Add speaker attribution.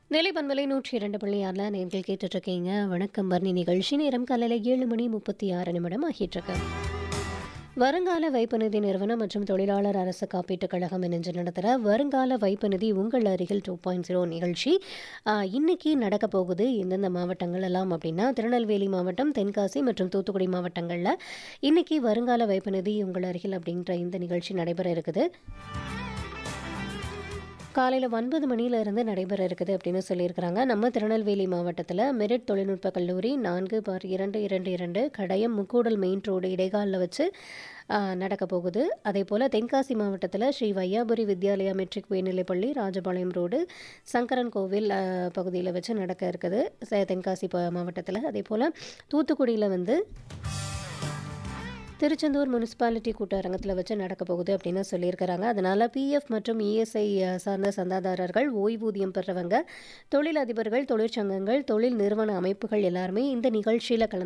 Speaker 1: நெல்லை பண்பலை நூற்றி இரண்டு புள்ளி ஆறில் நேர்கள் கேட்டுட்ருக்கீங்க வணக்கம் பர்ணி நிகழ்ச்சி நேரம் காலையில் ஏழு மணி முப்பத்தி ஆறு நிமிடம் ஆகிட்டுருக்கு வருங்கால வைப்பு நிதி நிறுவனம் மற்றும் தொழிலாளர் அரசு காப்பீட்டுக் கழகம் இணைஞ்சு நடத்துகிற வருங்கால வைப்பு நிதி உங்கள் அருகில் டூ பாயிண்ட் ஜீரோ நிகழ்ச்சி ஆஹ், இன்னைக்கு நடக்க போகுது எந்தெந்த மாவட்டங்கள் எல்லாம் அப்படின்னா திருநெல்வேலி மாவட்டம் தென்காசி மற்றும் தூத்துக்குடி மாவட்டங்களில் இன்னைக்கு வருங்கால வைப்பு நிதி உங்கள் அருகில் அப்படின்ற இந்த நிகழ்ச்சி நடைபெற இருக்குது காலையில் ஒன்பது மணியிலிருந்து நடைபெற இருக்குது அப்படின்னு சொல்லியிருக்கிறாங்க நம்ம திருநெல்வேலி மாவட்டத்தில் மெரிட் தொழில்நுட்ப கல்லூரி நான்கு பார் இரண்டு இரண்டு இரண்டு கடையம் முக்கூடல் மெயின் ரோடு இடைக்காலில் வச்சு ஆ, நடக்க போகுது அதே போல் தென்காசி மாவட்டத்தில் ஸ்ரீ வையாபுரி வித்யாலயா மெட்ரிக் உயர்நிலைப்பள்ளி ராஜபாளையம் ரோடு சங்கரன் கோவில் பகுதியில் வச்சு நடக்க இருக்குது ச- தென்காசி ப- மாவட்டத்தில் அதே போல் தூத்துக்குடியில் வந்து திருச்செந்தூர் முனிசிபாலிட்டி கூட்டரங்கத்தில் வச்சு நடக்க போகுது அப்படின்னு சொல்லியிருக்கிறாங்க அதனால் பிஎஃப் மற்றும் இஎஸ்ஐ சார்ந்த சந்தாதாரர்கள் ஓய்வூதியம் பெறவங்க தொழிலதிபர்கள் தொழிற்சங்கங்கள் தொழில் நிறுவன அமைப்புகள் எல்லாருமே இந்த நிகழ்ச்சியில் கலந்து